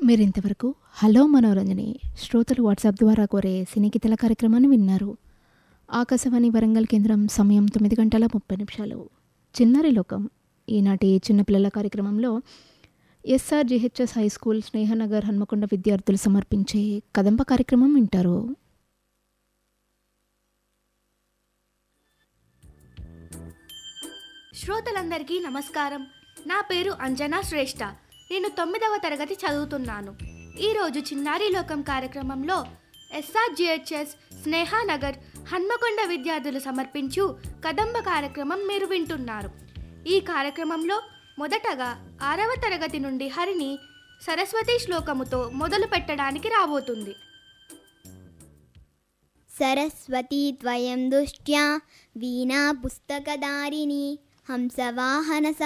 మీరింతవరకు హలో మనోరంజని శ్రోతలు వాట్సాప్ ద్వారా కోరే సినీగీతల కార్యక్రమాన్ని విన్నారు ఆకాశవాణి వరంగల్ కేంద్రం సమయం తొమ్మిది గంటల ముప్పై నిమిషాలు చిన్నారి లోకం ఈనాటి చిన్నపిల్లల కార్యక్రమంలో SR GHS high school Snehanagar Hanmakonda విద్యార్థులు సమర్పించే కదంబ కార్యక్రమం వింటారు శ్రోతలందరికీ నమస్కారం నా పేరు అంజనా శ్రేష్ఠ నేను తొమ్మిదవ తరగతి చదువుతున్నాను ఈరోజు చిన్నారి లోకం కార్యక్రమంలో ఎస్ఆర్జిహెచ్ఎస్ స్నేహానగర్ హన్మకొండ విద్యార్థులు సమర్పించు కదంబ కార్యక్రమం మీరు వింటున్నారు ఈ కార్యక్రమంలో మొదటగా ఆరవ తరగతి నుండి హరిని సరస్వతి శ్లోకముతో మొదలు పెట్టడానికి రాబోతుంది सरस्वती त्वयं दुष्ट्या वीणा पुस्तकदारिणी हंसवाहन